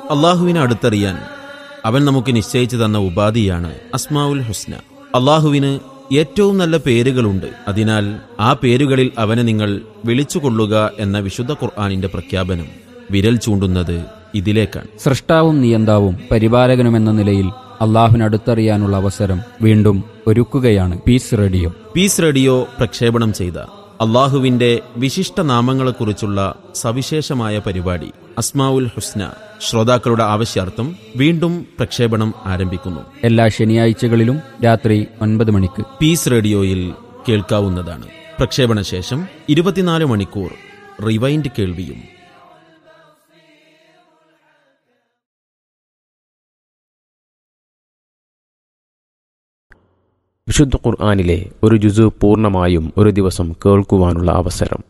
അള്ളാഹുവിനെ അടുത്തറിയാൻ അവൻ നമുക്ക് നിശ്ചയിച്ചു തന്ന ഉപാധിയാണ് അസ്മാവുൽ ഹുസ്ന അള്ളാഹുവിന് ഏറ്റവും നല്ല പേരുകളുണ്ട് അതിനാൽ ആ പേരുകളിൽ അവനെ നിങ്ങൾ വിളിച്ചുകൊള്ളുക എന്ന വിശുദ്ധ ഖുർആാനിന്റെ പ്രഖ്യാപനം വിരൽ ചൂണ്ടുന്നത് ഇതിലേക്കാണ് സൃഷ്ടാവും നിയന്താവും പരിപാലകനുമെന്ന നിലയിൽ അള്ളാഹുവിനടുത്തറിയാനുള്ള അവസരം വീണ്ടും ഒരുക്കുകയാണ് പീസ് റേഡിയോ പീസ് റേഡിയോ പ്രക്ഷേപണം ചെയ്ത അള്ളാഹുവിന്റെ വിശിഷ്ട നാമങ്ങളെക്കുറിച്ചുള്ള സവിശേഷമായ പരിപാടി അസ്മാവുൽ ഹുസ്ന ശ്രോതാക്കളുടെ ആവശ്യാർത്ഥം വീണ്ടും പ്രക്ഷേപണം ആരംഭിക്കുന്നു എല്ലാ ശനിയാഴ്ചകളിലും രാത്രി ഒൻപത് മണിക്ക് പീസ് റേഡിയോയിൽ കേൾക്കാവുന്നതാണ് പ്രക്ഷേപണ ശേഷം ഇരുപത്തിനാല് മണിക്കൂർ റിവൈൻഡ് കേൾവിയും വിശുദ്ധ ഖുർആാനിലെ ഒരു ജുസു പൂർണ്ണമായും ഒരു ദിവസം കേൾക്കുവാനുള്ള അവസരം